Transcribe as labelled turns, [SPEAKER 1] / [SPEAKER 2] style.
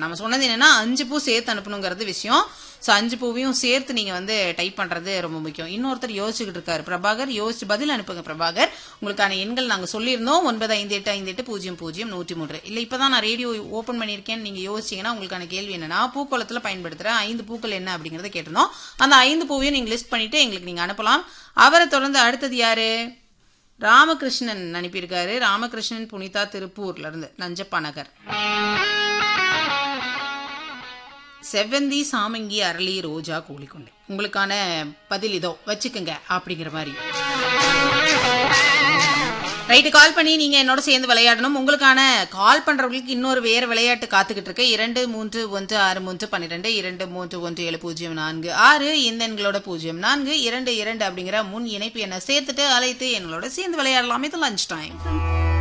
[SPEAKER 1] நம்ம சொன்னது என்னன்னா அஞ்சு பூ சேர்த்து அனுப்பணுங்கிறது விஷயம் ஸோ அஞ்சு பூவையும் சேர்த்து நீங்க வந்து டைப் பண்றது ரொம்ப முக்கியம் இன்னொருத்தர் யோசிச்சுக்கிட்டு இருக்காரு பிரபாகர் யோசிச்சு பதில் அனுப்புங்க பிரபாகர் உங்களுக்கான எண்கள் நாங்க சொல்லியிருந்தோம் ஒன்பது ஐந்து எட்டு ஐந்து எட்டு பூஜ்ஜியம் பூஜ்ஜியம் நூற்றி மூன்று இல்ல இப்பதான் நான் ரேடியோ ஓபன் பண்ணியிருக்கேன்னு நீங்க யோசிச்சீங்கன்னா உங்களுக்கான கேள்வி என்னன்னா பூக்கோளத்துல பயன்படுத்துற ஐந்து பூக்கள் என்ன அப்படிங்கறத கேட்டிருந்தோம் அந்த ஐந்து பூவையும் நீங்க லிஸ்ட் பண்ணிட்டு எங்களுக்கு நீங்க அனுப்பலாம் அவரை தொடர்ந்து அடுத்தது யாரு ராமகிருஷ்ணன் அனுப்பியிருக்காரு ராமகிருஷ்ணன் புனிதா திருப்பூர்ல இருந்து நஞ்சப்பா நகர் செவ்வந்தி சாமங்கி அரளி ரோஜா கோழிக்கொண்டை உங்களுக்கான பதில் இதோ வச்சுக்கோங்க அப்படிங்கிற மாதிரி ரைட்டு கால் பண்ணி நீங்க என்னோட சேர்ந்து விளையாடணும் உங்களுக்கான கால் பண்றவங்களுக்கு இன்னொரு வேற விளையாட்டு காத்துக்கிட்டு இருக்கு இரண்டு மூன்று ஒன்று ஆறு மூன்று பன்னிரெண்டு இரண்டு மூன்று ஒன்று ஏழு பூஜ்ஜியம் நான்கு ஆறு இந்த எண்களோட பூஜ்ஜியம் நான்கு இரண்டு இரண்டு அப்படிங்கிற முன் இணைப்பு என்ன சேர்த்துட்டு அழைத்து எங்களோட சேர்ந்து விளையாடலாம் இது லஞ்ச் டைம்